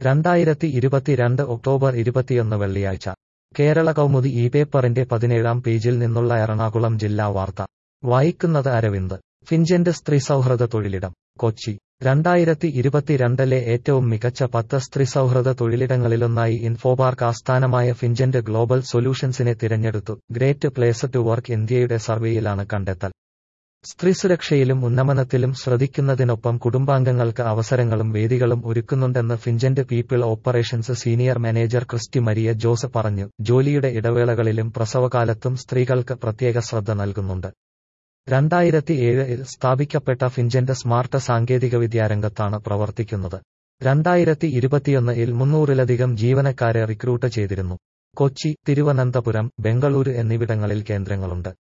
രണ്ടായിരത്തി ഇരുപത്തിരണ്ട് ഒക്ടോബർ ഇരുപത്തിയൊന്ന് വെള്ളിയാഴ്ച കേരള കൗമുദി ഈ പേപ്പറിന്റെ പതിനേഴാം പേജിൽ നിന്നുള്ള എറണാകുളം ജില്ലാ വാർത്ത വായിക്കുന്നത് അരവിന്ദ് ഫിൻജന്റ് സ്ത്രീ സൗഹൃദ തൊഴിലിടം കൊച്ചി രണ്ടായിരത്തി ഇരുപത്തിരണ്ടിലെ ഏറ്റവും മികച്ച പത്ത് സ്ത്രീ സൗഹൃദ തൊഴിലിടങ്ങളിലൊന്നായി ഇൻഫോപാർക്ക് ആസ്ഥാനമായ ഫിൻജന്റ് ഗ്ലോബൽ സൊല്യൂഷൻസിനെ തിരഞ്ഞെടുത്തു ഗ്രേറ്റ് പ്ലേസ് ടു വർക്ക് ഇന്ത്യയുടെ സർവേയിലാണ് കണ്ടെത്തൽ സ്ത്രീ സുരക്ഷയിലും ഉന്നമനത്തിലും ശ്രദ്ധിക്കുന്നതിനൊപ്പം കുടുംബാംഗങ്ങൾക്ക് അവസരങ്ങളും വേദികളും ഒരുക്കുന്നുണ്ടെന്ന് Fingent people operations senior manager Christy Maria Jose പറഞ്ഞു ജോലിയുടെ ഇടവേളകളിലും പ്രസവകാലത്തും സ്ത്രീകൾക്ക് പ്രത്യേക ശ്രദ്ധ നൽകുന്നുണ്ട് രണ്ടായിരത്തി ഏഴിൽ സ്ഥാപിക്കപ്പെട്ട ഫിൻജന്റ് സ്മാർട്ട് സാങ്കേതികവിദ്യാരംഗത്താണ് പ്രവർത്തിക്കുന്നത് രണ്ടായിരത്തി ഇരുപത്തിയൊന്നിൽ മുന്നൂറിലധികം ജീവനക്കാരെ റിക്രൂട്ട് ചെയ്തിരുന്നു കൊച്ചി തിരുവനന്തപുരം ബംഗളൂരു എന്നിവിടങ്ങളിൽ കേന്ദ്രങ്ങളുണ്ട്